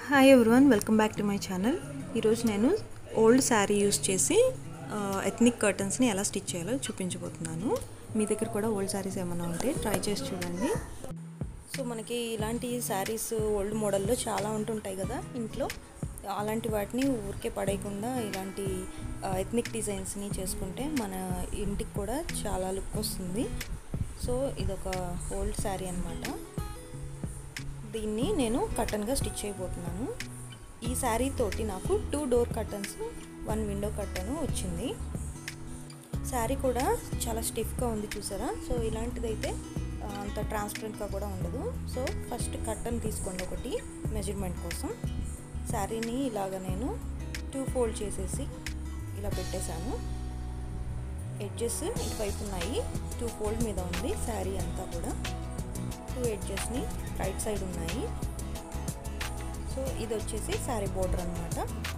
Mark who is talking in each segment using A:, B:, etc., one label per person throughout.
A: hi everyone welcome back to my channel ఈరోజు నేను old sari use చేసి ఎథ్నిక్ కర్టన్స్ని ఎలా స్టిచ్ చేయాలో చూపించబోతున్నాను మీ దగ్గర కూడా ఓల్డ్ శారీస్ ఏమైనా ఉంటే ట్రై చేసి చూడండి సో మనకి ఇలాంటి శారీస్ ఓల్డ్ మోడల్లో చాలా ఉంటుంటాయి కదా ఇంట్లో అలాంటి వాటిని ఊరికే పడేయకుండా ఇలాంటి ఎథ్నిక్ డిజైన్స్ని చేసుకుంటే మన ఇంటికి కూడా చాలా లుక్ వస్తుంది సో ఇదొక ఓల్డ్ శారీ అనమాట దీన్ని నేను కర్టన్గా స్టిచ్ చేయబోతున్నాను ఈ శారీ తోటి నాకు two door curtains one window curtain వచ్చింది శారీ కూడా చాలా స్టిఫ్గా ఉంది చూసారా సో ఇలాంటిదైతే అంత ట్రాన్స్పరెంట్గా కూడా ఉండదు సో ఫస్ట్ కర్టన్ తీసుకోండి ఒకటి మెజర్మెంట్ కోసం శారీని ఇలాగ నేను టూ ఫోల్డ్ చేసేసి ఇలా పెట్టేశాను ఎడ్జెస్ ఇటువైపు ఉన్నాయి టూ ఫోల్డ్ మీద ఉంది శారీ అంతా కూడా టూ ఎడ్జెస్ని రైట్ సైడ్ ఉన్నాయి సో ఇది వచ్చేసి శారీ బోర్డర్ అనమాట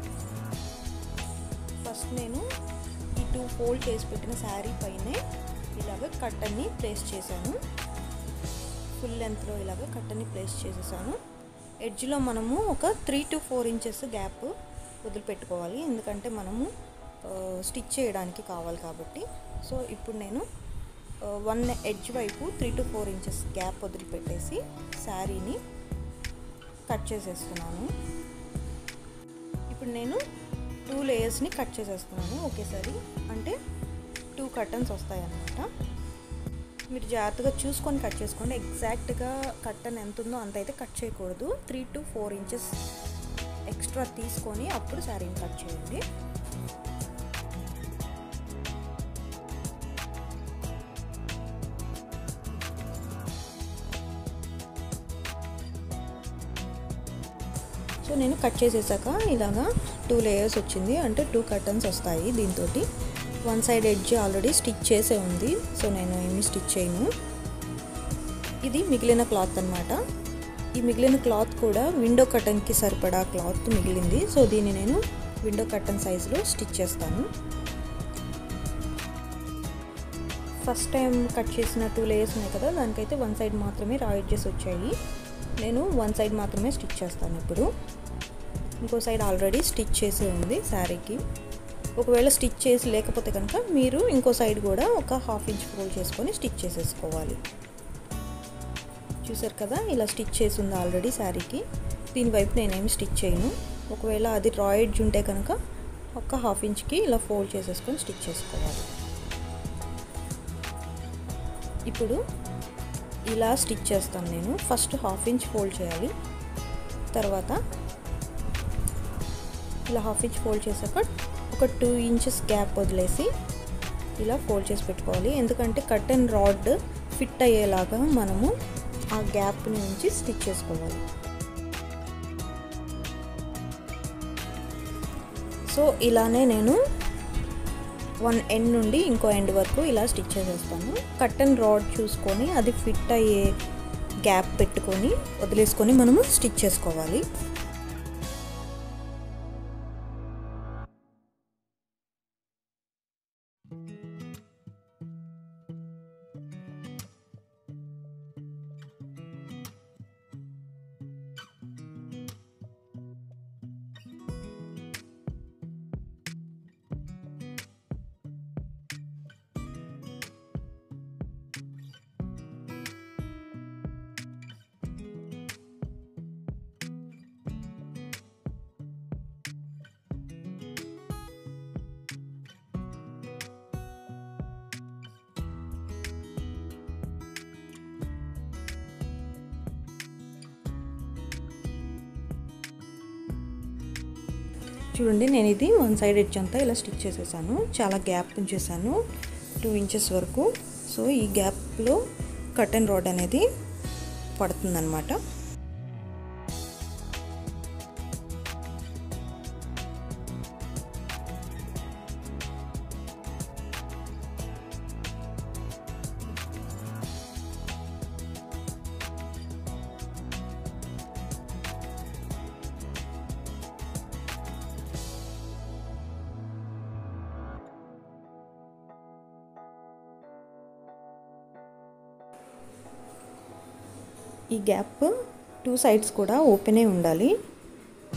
A: ఫస్ట్ నేను ఈ టూ ఫోల్డ్ చేసి పెట్టిన శారీ పైనే ఇలాగ కట్టన్ని ప్లేస్ చేశాను ఫుల్ లెంత్లో ఇలాగ కట్టన్ని ప్లేస్ చేసేసాను ఎడ్జ్లో మనము ఒక three to four inches gap వదిలిపెట్టుకోవాలి ఎందుకంటే మనము స్టిచ్ చేయడానికి కావాలి కాబట్టి సో ఇప్పుడు నేను వన్ ఎడ్జ్ వైపు three to four inches gap వదిలిపెట్టేసి శారీని కట్ చేసేస్తున్నాను ఇప్పుడు నేను టూ లేయర్స్ని కట్ చేసేస్తున్నాను ఒకేసారి అంటే టూ కర్టన్స్ వస్తాయి అన్నమాట మీరు జాగ్రత్తగా చూసుకొని కట్ చేసుకోండి ఎగ్జాక్ట్గా కట్టన్ ఎంత ఉందో అంత అయితే కట్ చేయకూడదు three to four inches extra తీసుకొని అప్పుడు శారీని కట్ చేయండి సో నేను కట్ చేసేసాక ఇలాగా టూ లేయర్స్ వచ్చింది అంటే టూ కర్టన్స్ వస్తాయి దీంతో one side edge already stitch చేసే ఉంది సో నేను ఏమి స్టిచ్ చేయను ఇది మిగిలిన క్లాత్ అనమాట ఈ మిగిలిన క్లాత్ కూడా విండో కర్టన్కి సరిపడా క్లాత్ మిగిలింది సో దీన్ని నేను విండో కర్టన్ సైజులో స్టిచ్ చేస్తాను ఫస్ట్ టైం కట్ చేసిన టూ లేయర్స్ ఉన్నాయి కదా దానికైతే వన్ సైడ్ మాత్రమే రా ఎడ్జెస్ వచ్చాయి నేను వన్ సైడ్ మాత్రమే స్టిచ్ చేస్తాను ఇప్పుడు ఇంకో సైడ్ ఆల్రెడీ స్టిచ్ చేసి ఉంది శారీకి ఒకవేళ స్టిచ్ చేసి లేకపోతే కనుక మీరు ఇంకో సైడ్ కూడా ఒక హాఫ్ ఇంచ్ ఫోల్డ్ చేసుకొని స్టిచ్ చేసేసుకోవాలి చూసారు కదా ఇలా స్టిచ్ చేసి ఉంది ఆల్రెడీ శారీకి దీనివైపు నేనేమి స్టిచ్ చేయను ఒకవేళ అది రా ఎడ్జ్ ఉంటే కనుక ఒక హాఫ్ ఇంచ్కి ఇలా ఫోల్డ్ చేసేసుకొని స్టిచ్ చేసుకోవాలి ఇప్పుడు ఇలా స్టిచ్ చేస్తాను నేను ఫస్ట్ హాఫ్ ఇంచ్ ఫోల్డ్ చేయాలి తర్వాత ఇలా హాఫ్ ఇంచ్ ఫోల్డ్ చేశాక ఒక టూ ఇంచెస్ గ్యాప్ వదిలేసి ఇలా ఫోల్డ్ చేసి పెట్టుకోవాలి ఎందుకంటే కట్ అండ్ రాడ్ ఫిట్ అయ్యేలాగా మనము ఆ గ్యాప్ నుంచి స్టిచ్ చేసుకోవాలి సో ఇలానే నేను వన్ ఎండ్ నుండి ఇంకో ఎండ్ వరకు ఇలా స్టిచ్ చేసేస్తాను కట్ అండ్ రాడ్ చూసుకొని అది ఫిట్ అయ్యే గ్యాప్ పెట్టుకొని వదిలేసుకొని మనము స్టిచ్ చేసుకోవాలి చూడండి నేను ఇది వన్ సైడ్ ఎడ్జ్ అంతా ఇలా స్టిచ్ చేసేసాను చాలా గ్యాప్ ఉంచేసాను టూ ఇంచెస్ వరకు సో ఈ గ్యాప్లో కట్ అండ్ రాడ్ అనేది పడుతుందన్నమాట ఈ గ్యాప్ టూ సైడ్స్ కూడా ఓపెనే ఉండాలి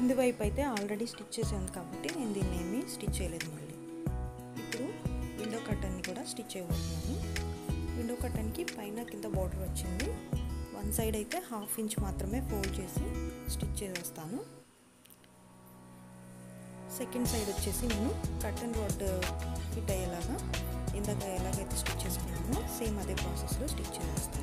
A: కింది వైపు అయితే ఆల్రెడీ స్టిచ్ చేసాను కాబట్టి నేను దీన్ని ఏమీ స్టిచ్ చేయలేదు మళ్ళీ ఇప్పుడు విండో కట్టన్ని కూడా స్టిచ్ చేయబోతున్నాను విండో కట్టన్కి పైన కింద బార్డర్ వచ్చింది వన్ సైడ్ అయితే హాఫ్ ఇంచ్ మాత్రమే ఫోల్డ్ చేసి స్టిచ్ చేసేస్తాను సెకండ్ సైడ్ వచ్చేసి నేను కట్టన్ రాడ్ ఫిట్ అయ్యేలాగా ఇందాక ఎలాగైతే స్టిచ్ చేసుకున్నామో సేమ్ అదే ప్రాసెస్లో స్టిచ్ చేసేస్తాను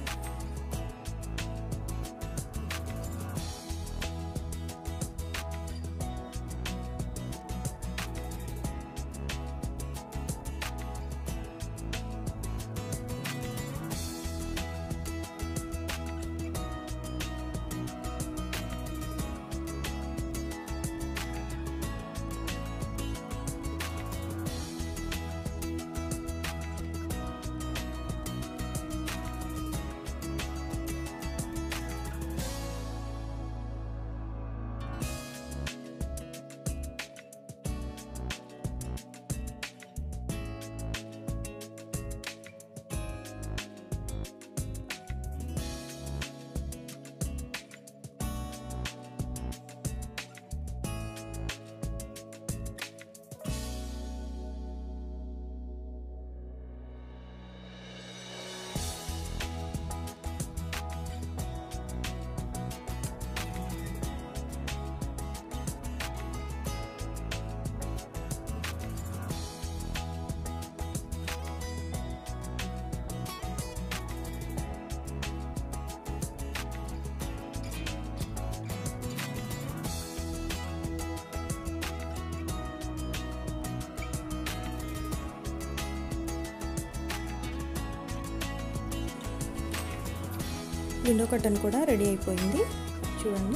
A: విండో కట్టన్ కూడా రెడీ అయిపోయింది చూడండి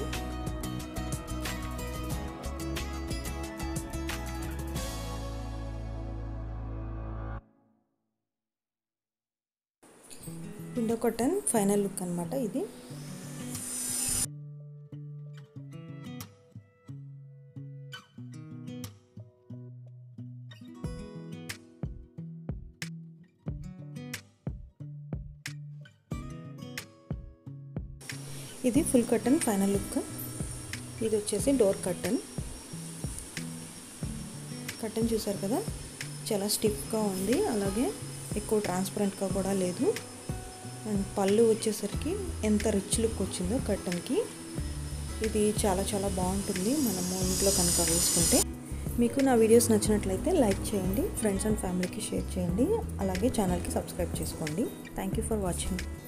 A: విండో కట్టన్ ఫైనల్ లుక్ అనమాట ఇది ఇది ఫుల్ కట్టన్ ఫైనల్ లుక్ ఇది వచ్చేసి డోర్ కట్టన్ కట్టన్ చూసారు కదా చాలా స్టిఫ్గా ఉంది అలాగే ఎక్కువ ట్రాన్స్పరెంట్గా కూడా లేదు అండ్ పళ్ళు వచ్చేసరికి ఎంత రిచ్ లుక్ వచ్చిందో కట్టన్కి ఇది చాలా చాలా బాగుంటుంది మనము ఇంట్లో కనుక వేసుకుంటే మీకు నా వీడియోస్ నచ్చినట్లయితే లైక్ చేయండి ఫ్రెండ్స్ అండ్ ఫ్యామిలీకి షేర్ చేయండి అలాగే ఛానల్కి సబ్స్క్రైబ్ చేసుకోండి థ్యాంక్ యూ ఫర్ వాచింగ్